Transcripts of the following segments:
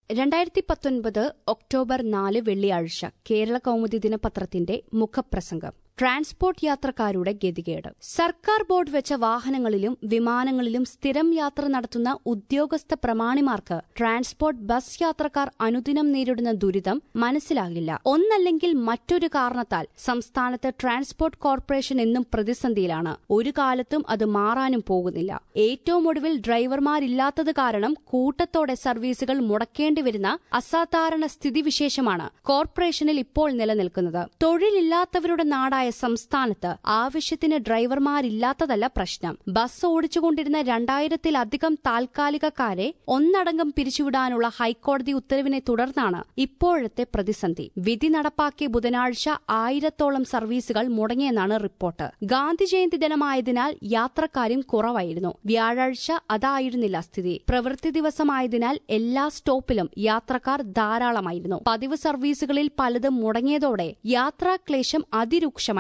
രണ്ടായിരത്തി പത്തൊൻപത് ഒക്ടോബർ നാല് വെള്ളിയാഴ്ച കേരള കൗമുദി ദിനപത്രത്തിന്റെ മുഖപ്രസംഗം ട്രാൻസ്പോർട്ട് യാത്രക്കാരുടെ ഗതികേട് സർക്കാർ ബോർഡ് വെച്ച വാഹനങ്ങളിലും വിമാനങ്ങളിലും സ്ഥിരം യാത്ര നടത്തുന്ന ഉദ്യോഗസ്ഥ പ്രമാണിമാർക്ക് ട്രാൻസ്പോർട്ട് ബസ് യാത്രക്കാർ അനുദിനം നേരിടുന്ന ദുരിതം മനസ്സിലാകില്ല ഒന്നല്ലെങ്കിൽ മറ്റൊരു കാരണത്താൽ സംസ്ഥാനത്ത് ട്രാൻസ്പോർട്ട് കോർപ്പറേഷൻ എന്നും പ്രതിസന്ധിയിലാണ് ഒരു കാലത്തും അത് മാറാനും പോകുന്നില്ല ഏറ്റവും ഒടുവിൽ ഡ്രൈവർമാരില്ലാത്തത് കാരണം കൂട്ടത്തോടെ സർവീസുകൾ മുടക്കേണ്ടി വരുന്ന അസാധാരണ സ്ഥിതിവിശേഷമാണ് കോർപ്പറേഷനിൽ ഇപ്പോൾ നിലനിൽക്കുന്നത് തൊഴിലില്ലാത്തവരുടെ നാടായ സംസ്ഥാനത്ത് ആവശ്യത്തിന് ഡ്രൈവർമാരില്ലാത്തതല്ല പ്രശ്നം ബസ് ഓടിച്ചുകൊണ്ടിരുന്ന രണ്ടായിരത്തിലധികം താൽക്കാലികക്കാരെ ഒന്നടങ്കം പിരിച്ചുവിടാനുള്ള ഹൈക്കോടതി ഉത്തരവിനെ തുടർന്നാണ് ഇപ്പോഴത്തെ പ്രതിസന്ധി വിധി നടപ്പാക്കിയ ബുധനാഴ്ച ആയിരത്തോളം സർവീസുകൾ മുടങ്ങിയെന്നാണ് റിപ്പോർട്ട് ഗാന്ധി ജയന്തി ദിനമായതിനാൽ യാത്രക്കാരും കുറവായിരുന്നു വ്യാഴാഴ്ച അതായിരുന്നില്ല സ്ഥിതി പ്രവൃത്തി ദിവസമായതിനാൽ എല്ലാ സ്റ്റോപ്പിലും യാത്രക്കാർ ധാരാളമായിരുന്നു പതിവ് സർവീസുകളിൽ പലതും മുടങ്ങിയതോടെ യാത്രാക്ലേശം അതിരൂക്ഷമായിരുന്നു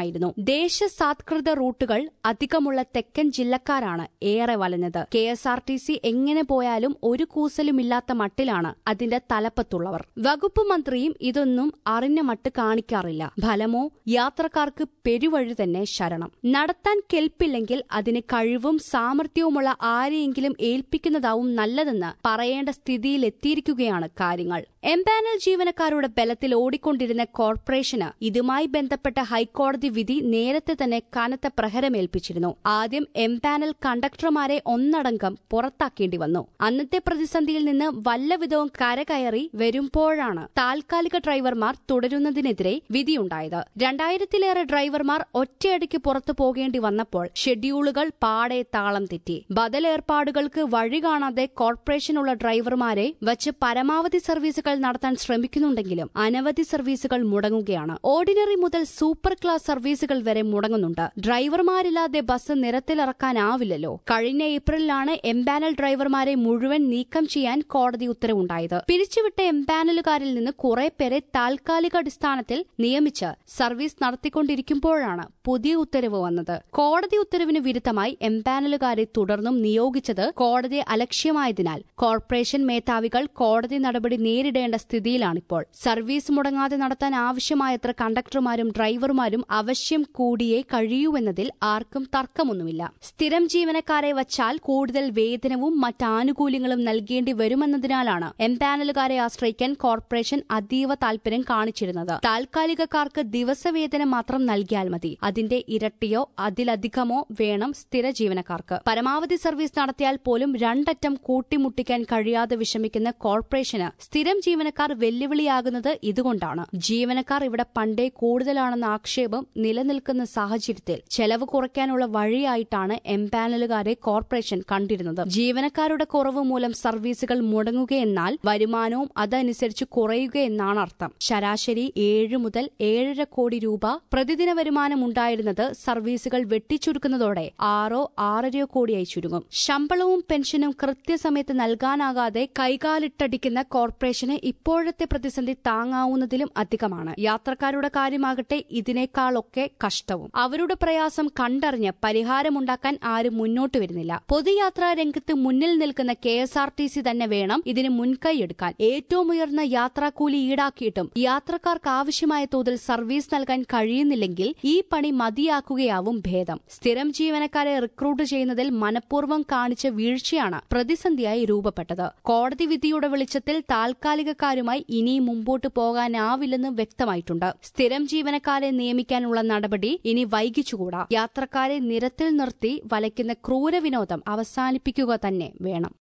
ദേശസാത്കൃത റൂട്ടുകൾ അധികമുള്ള തെക്കൻ ജില്ലക്കാരാണ് ഏറെ വലഞ്ഞത് K S R T C എങ്ങനെ പോയാലും ഒരു കൂസലുമില്ലാത്ത മട്ടിലാണ് അതിന്റെ തലപ്പത്തുള്ളവർ വകുപ്പ് മന്ത്രിയും ഇതൊന്നും അറിഞ്ഞ മട്ട് കാണിക്കാറില്ല ഫലമോ യാത്രക്കാർക്ക് പെരുവഴി തന്നെ ശരണം നടത്താൻ കെൽപ്പില്ലെങ്കിൽ അതിന് കഴിവും സാമർഥ്യവുമുള്ള ആരെയെങ്കിലും ഏൽപ്പിക്കുന്നതാവും നല്ലതെന്ന് പറയേണ്ട സ്ഥിതിയിലെത്തിയിരിക്കുകയാണ് കാര്യങ്ങൾ എംപാനൽ ജീവനക്കാരുടെ ബലത്തിൽ ഓടിക്കൊണ്ടിരുന്ന കോർപ്പറേഷന് ഇതുമായി ബന്ധപ്പെട്ട ഹൈക്കോടതി വിധി നേരത്തെ തന്നെ കനത്ത പ്രഹരമേൽപ്പിച്ചിരുന്നു ആദ്യം എംപാനൽ കണ്ടക്ടർമാരെ ഒന്നടങ്കം പുറത്താക്കേണ്ടി വന്നു അന്നത്തെ പ്രതിസന്ധിയിൽ നിന്ന് വല്ലവിധവും കരകയറി വരുമ്പോഴാണ് താൽക്കാലിക ഡ്രൈവർമാർ തുടരുന്നതിനെതിരെ വിധിയുണ്ടായത് രണ്ടായിരത്തിലേറെ ഡ്രൈവർമാർ ഒറ്റയടിക്ക് പുറത്തു പോകേണ്ടി വന്നപ്പോൾ ഷെഡ്യൂളുകൾ പാടെ താളം തെറ്റി ബദലേർപ്പാടുകൾക്ക് വഴി കാണാതെ കോർപ്പറേഷനുള്ള ഡ്രൈവർമാരെ വച്ച് പരമാവധി സർവീസുകൾ നടത്താൻ ശ്രമിക്കുന്നുണ്ടെങ്കിലും അനവധി സർവീസുകൾ മുടങ്ങുകയാണ് ഓർഡിനറി മുതൽ സൂപ്പർ ക്ലാസ് സർവീസുകൾ വരെ മുടങ്ങുന്നുണ്ട് ഡ്രൈവർമാരില്ലാതെ ബസ് നിരത്തിലിറക്കാനാവില്ലല്ലോ കഴിഞ്ഞ ഏപ്രിലിലാണ് എംപാനൽ ഡ്രൈവർമാരെ മുഴുവൻ നീക്കം ചെയ്യാൻ കോടതി ഉത്തരവുണ്ടായത് പിരിച്ചുവിട്ട എംപാനലുകാരിൽ നിന്ന് കുറെ പേരെ താൽക്കാലികാടിസ്ഥാനത്തിൽ നിയമിച്ച് സർവീസ് നടത്തിക്കൊണ്ടിരിക്കുമ്പോഴാണ് പുതിയ ഉത്തരവ് വന്നത് കോടതി ഉത്തരവിന് വിരുദ്ധമായി എംപാനലുകാരെ തുടർന്നും നിയോഗിച്ചത് കോടതി അലക്ഷ്യമായതിനാൽ കോർപ്പറേഷൻ മേധാവികൾ കോടതി നടപടി നേരിടേണ്ട സ്ഥിതിയിലാണിപ്പോൾ സർവീസ് മുടങ്ങാതെ നടത്താൻ ആവശ്യമായത്ര കണ്ടക്ടർമാരും ഡ്രൈവർമാരും അവശ്യം കൂടിയേ കഴിയൂവെന്നതിൽ ആർക്കും തർക്കമൊന്നുമില്ല സ്ഥിരം ജീവനക്കാരെ വച്ചാൽ കൂടുതൽ വേതനവും മറ്റാനുകൂല്യങ്ങളും നൽകേണ്ടി വരുമെന്നതിനാലാണ് എംപാനലുകാരെ ആശ്രയിക്കാൻ കോർപ്പറേഷൻ അതീവ താൽപര്യം കാണിച്ചിരുന്നത് താൽക്കാലികക്കാർക്ക് ദിവസവേതനം മാത്രം നൽകിയാൽ മതി അതിന്റെ ഇരട്ടിയോ അതിലധികമോ വേണം സ്ഥിര ജീവനക്കാർക്ക് പരമാവധി സർവീസ് നടത്തിയാൽ പോലും രണ്ടറ്റം കൂട്ടിമുട്ടിക്കാൻ കഴിയാതെ വിഷമിക്കുന്ന കോർപ്പറേഷന് സ്ഥിരം ജീവനക്കാർ വെല്ലുവിളിയാകുന്നത് ഇതുകൊണ്ടാണ് ജീവനക്കാർ ഇവിടെ പണ്ടേ കൂടുതലാണെന്ന ആക്ഷേപം നിലനിൽക്കുന്ന സാഹചര്യത്തിൽ ചെലവ് കുറയ്ക്കാനുള്ള വഴിയായിട്ടാണ് എംപാനലുകാരെ കോർപ്പറേഷൻ കണ്ടിരുന്നത് ജീവനക്കാരുടെ കുറവ് മൂലം സർവീസുകൾ മുടങ്ങുകയെന്നാൽ വരുമാനവും അതനുസരിച്ച് കുറയുകയെന്നാണ് അർത്ഥം ശരാശരി ഏഴ് മുതൽ ഏഴര കോടി രൂപ പ്രതിദിന വരുമാനം ഉണ്ടായിരുന്നത് സർവീസുകൾ വെട്ടിച്ചുരുക്കുന്നതോടെ ആറോ ആറരയോ കോടിയായി ചുരുങ്ങും ശമ്പളവും പെൻഷനും കൃത്യസമയത്ത് നൽകാനാകാതെ കൈകാലിട്ടടിക്കുന്ന കോർപ്പറേഷന് ഇപ്പോഴത്തെ പ്രതിസന്ധി താങ്ങാവുന്നതിലും അധികമാണ് യാത്രക്കാരുടെ കാര്യമാകട്ടെ ഇതിനേക്കാളൊക്കെ കഷ്ടവും അവരുടെ പ്രയാസം കണ്ടറിഞ്ഞ് പരിഹാരമുണ്ടാക്കാൻ ആരും മുന്നോട്ട് വരുന്നില്ല പൊതുയാത്രാ രംഗത്ത് മുന്നിൽ നിൽക്കുന്ന K S R T C തന്നെ വേണം ഇതിന് മുൻകൈയെടുക്കാൻ ഏറ്റവും ഉയർന്ന യാത്രാക്കൂലി ഈടാക്കിയിട്ടും യാത്രക്കാർക്ക് ആവശ്യമായ തോതിൽ സർവീസ് നൽകാൻ കഴിയുന്നില്ലെങ്കിൽ ഈ പണി മതിയാക്കുകയാവും ഭേദം സ്ഥിരം ജീവനക്കാരെ റിക്രൂട്ട് ചെയ്യുന്നതിൽ മനഃപൂർവ്വം കാണിച്ച വീഴ്ചയാണ് പ്രതിസന്ധിയായി രൂപപ്പെട്ടത് കോടതി വിധിയുടെ വെളിച്ചത്തിൽ താൽക്കാലികക്കാരുമായി ഇനിയും മുമ്പോട്ട് പോകാനാവില്ലെന്ന് വ്യക്തമായിട്ടുണ്ട് സ്ഥിരം ജീവനക്കാരെ നിയമിക്കാനുള്ള നടപടി ഇനി വൈകിച്ചുകൂടാ യാത്രക്കാരെ നിരത്തിൽ നിർത്തി വലയ്ക്കുന്ന ക്രൂരവിനോദം അവസാനിപ്പിക്കുക തന്നെ വേണം